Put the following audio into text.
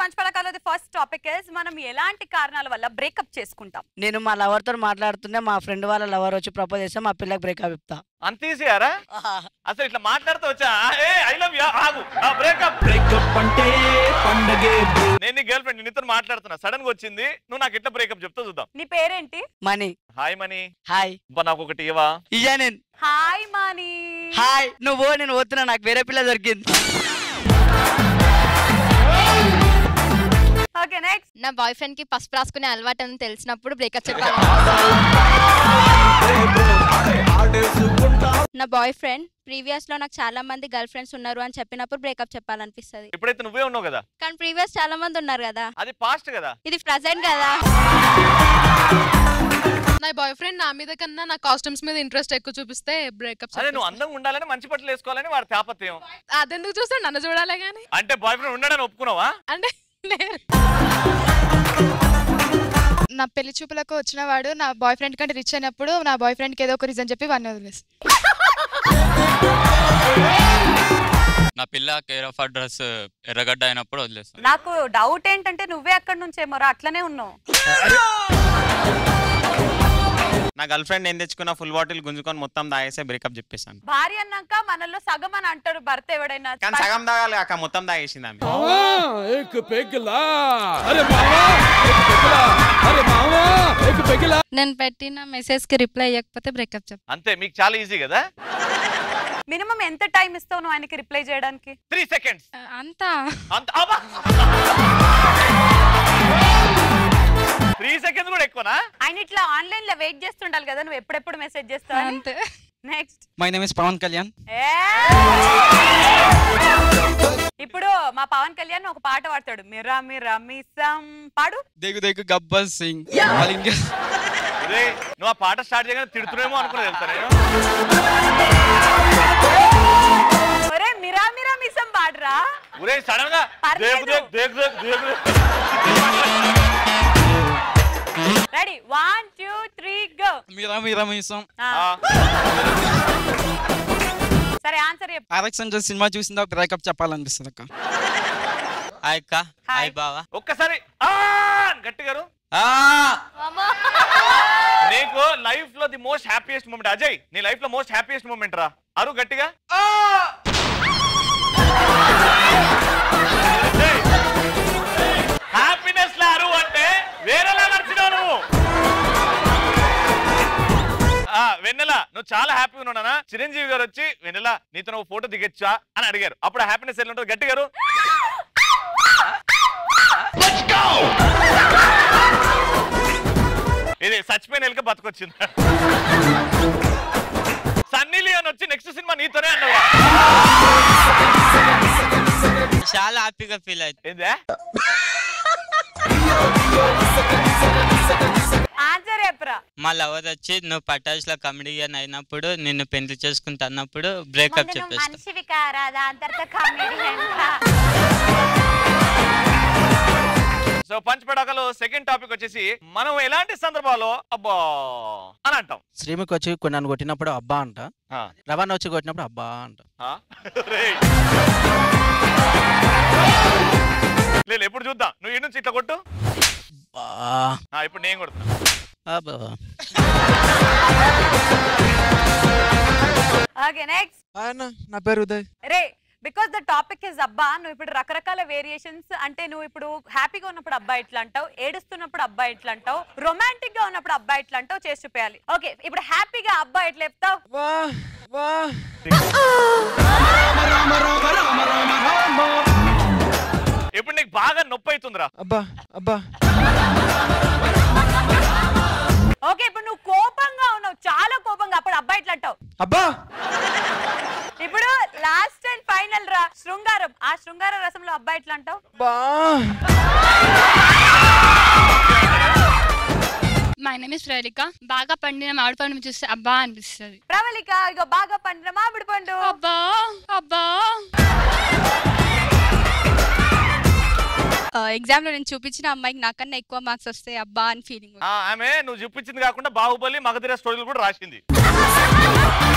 పంచపడకాలది first topic is మనం ఎలాంటి కారణాల వల్ల బ్రేకప్ చేసుకుంటాం నేను మా లవర్ తో మాట్లాడుతుంటే మా ఫ్రెండ్ వాళ్ళ లవర్ వచ్చి ప్రపోజ్ చేస్తే మా పిల్లకి బ్రేకప్ ఇస్తా అంత ఈజీయారా అసలు ఇట్లా మాట్లాడుతూ వచ్చా ఏ ఐ లవ్ యూ ఆగు బ్రేకప్ బ్రేకప్ అంటే పండగే bro. నేను నీ గర్ల్ ఫ్రెండ్ నీతో మాట్లాడుతున్నా సడన్ గా వచ్చింది నువ్వు నాకు ఇట్లా బ్రేకప్ చెప్తా చూద్దాం నీ పేరేంటి మనీ హాయ్ మనీ హాయ్ అబ్బా నాకు ఒకటి ఇవా ఇయ్యా నేను హాయ్ మానీ హాయ్ నువ్వు పో, నేను పోతున్నా నాకు వేరే పిల్ల దొరికింది ఓకే నెక్స్ట్ నా బాయ్ ఫ్రెండ్ కి పసుపు రాసుకునే అలవాటు అని తెలిసినప్పుడు బ్రేకప్ చెప్పాలి నా బాయ్ ఫ్రెండ్ ప్రీవియస్ లో నాకు చాలా మంది గర్ల్ ఫ్రెండ్స్ ఉన్నారు అని చెప్పినప్పుడు బ్రేకప్ చెప్పాలనిపిస్తుంది ఇప్పుడైతే నువ్వే ఉన్నావు కదా కానీ ప్రీవియస్ చాలా మంది ఉన్నారు కదా అది పాస్ట్ కదా ఇది ప్రజెంట్ కదా నా బాయ్ ఫ్రెండ్ నా మీద కన్నా నా కాస్ట్యూమ్స్ మీద ఇంట్రెస్ట్ ఎక్కువ చూపిస్తే బ్రేకప్ అదే నువ్వు అందంగా ఉండాలని మంచి బట్టలు వేసుకోవాలని వాడి తాపత్రయం అదెందుకు చూస్తాడు నన్ను చూడాలి కానీ అంటే బాయ్ ఫ్రెండ్ ఉండడని ఒప్పుకున్నావా అంటే లేదు. నా పెళ్లి చూపులకు వచ్చిన వాడు నా బాయ్ ఫ్రెండ్ కంటే రిచ్ అయినప్పుడు నా బాయ్ ఫ్రెండ్కి ఏదో ఒక రీజన్ చెప్పి వాడిని వదిలేసి నా పిల్ల కేర్ ఆఫ్ అడ్రస్ ఎర్రగడ్డ అయినప్పుడు వదిలేస్తాను నాకు డౌట్ ఏంటంటే నువ్వే అక్కడి నుంచేమోరా అట్లనే ఉన్నావు నా గర్ల్ ఫ్రెండ్ ఏం తెచ్చుకున్నా ఫుల్ బాటిల్ గుంజుకొని మొత్తం తాగేసే బ్రేకప్ చెప్పేశాను భార్య అన్నాక మనలో సగం అని అంటాడు భర్త ఎవడైనా కానీ సగం తాగాలి అక్క మొత్తం తాగేసింది ఆమె एक पेगला अरे मामा एक पेगला अरे मामा एक पेगला నేను పెట్టిన మెసేజ్ కి రిప్లై ఇవ్వకపోతే బ్రేకప్ చెప్ అంతే మీకు చాలా ఈజీ కదా మినిమం ఎంత టైం ఇస్తావు నువ్వు ఆయనకి రిప్లై చేయడానికి త్రీ సెకండ్స్ అంతా అంత అబ్బా త్రీ సెకండ్స్ కూడా ఎక్కువనా ఆయన ఇట్లా ఆన్లైన్ లో వెయిట్ చేస్తుండాలి కదా నువ్వు ఎప్పుడెప్పుడు మెసేజ్ చేస్తావు అంతే next my name is Pavan Kalyan ఇప్పుడు మా పవన్ కళ్యాణ్ ఒక పాట పాడతాడు మిరా మిరా మిసం పాడు దేగు దేగు గబ్బర్ సింగ్ ఆల్ ఇండియా ఒరే, నువ్వు ఆ పాట స్టార్ట్ చేయగానే తిడుతున్నామో అనుకున్నా తెలుసా నేను ఒరే మిరా మిరా మిసం పాడరా ఒరే సడన్ గా పర్లేదు. దేకు దేకు దేకు దేకు దేకు ready one two three go మీరా మీరా మీసం ఆ, సరే ఆన్సర్ చెప్పు ఆర్ఎక్స్ అంటే సినిమా చూసిందా బ్రేకప్ చెప్పాలనిపిస్తుంది అక్క హాయ్ అక్క హాయ్ బావా ఒక్కసారి ఆ అని గట్టిగారు నీకు లైఫ్ లో the most happiest moment Ajay నీ లైఫ్ లో మోస్ట్ హ్యాపీయెస్ట్ మూమెంట్ రా అరు గట్టిగా హ్యాపీనెస్ లా అరు అంటే వేరేలా నడిచినావు నువ్వు ఆ, వెన్నెల నువ్వు చాలా హ్యాపీగా ఉన్నానా చిరంజీవి గారు వచ్చి వెన్నెల నీతో నువ్వు ఫోటో దిగొచ్చా అని అడిగారు అప్పుడు హ్యాపీనెస్ ఎలా ఉంటుంది గట్టి గారు ఇది చచ్చిపోయిన ఎలుక బతకొచ్చింది సన్నీ లియోన్ వచ్చి నెక్స్ట్ సినిమా నీతోనే అన్నవా చాలా హ్యాపీగా ఫీల్ అవుతుంది ఏందే ఆన్సర్ చెప్పరా మా లవర్ వచ్చి నువ్వు పటాస్ లో కమెడియన్ అయినప్పుడు నిన్ను పెళ్లి చేసుకుంటా అన్నప్పుడు బ్రేకప్ చెప్పేస్తా మనిషివి కారా దాని తర్వాత కామెడీ సో పంచపడాకలో సెకండ్ టాపిక్ వచ్చేసి మనం ఎలాంటి సందర్భాల్లో అబ్బా అని అంటాం శ్రీముఖి వచ్చి కొన్ని నన్ను కొట్టినప్పుడు అబ్బా అంట ఆ, రవాణా వచ్చి కొట్టినప్పుడు అబ్బా అంట ఆ? రేయ్. లేదు ఎప్పుడు చూద్దాం నువ్వు ఈ నుంచి ఇట్లా కొట్టు బా ఆ, ఇప్పుడు నేను కొడుతున్నా అబ్బా ఓకే నెక్స్ట్ ఆయన నా పేరు Uday Ray because the topic is అబ్బా నువ్వు ఇప్పుడు రకరకాల వేరియేషన్స్ అంటే నువ్వు ఇప్పుడు హ్యాపీగా ఉన్నప్పుడు అబ్బా ఇట్లా అంటావు ఏడుస్తున్నప్పుడు అబ్బా ఇట్లా అంటావు రొమాంటిక్ గా ఉన్నప్పుడు అబ్బా ఇట్లా అంటావు చేసి చూపించాలి ఓకే ఇప్పుడు హ్యాపీగా అబ్బా ఎట్లా చెప్తావు వా వా ఇప్పుడు నీకు బాగా నొప్పి అవుతుందిరా అబ్బా అబ్బా ఓకే ఇప్పుడు నువ్వు కోపంగా ఉన్నావు చాలా కోపంగా అప్పుడు అబ్బా ఇట్లా అంటావు అబ్బా ఇప్పుడు లాస్ట్ అండ్ ఫైనల్ రా శృంగారం ఆ శృంగార రసంలో అబ్బా ఇట్లా అంటావు బా మై నేమ్ ఇస్ ప్రవళిక బాగా పండిన మామిడి పండు చూస్తే అబ్బా అనిపిస్తుంది ప్రవళిక ఇగో బాగా పండిన మామిడి పండు అబ్బా అబ్బా ఎగ్జామ్ లో నేను చూపించిన అమ్మాయికి నాకన్నా ఎక్కువ మార్క్స్ వస్తాయి అబ్బా అని ఫీలింగ్ ఆ, ఆమె నువ్వు చూపించింది కాకుండా బాహుబలి మగధీర స్టోరీలు కూడా రాసింది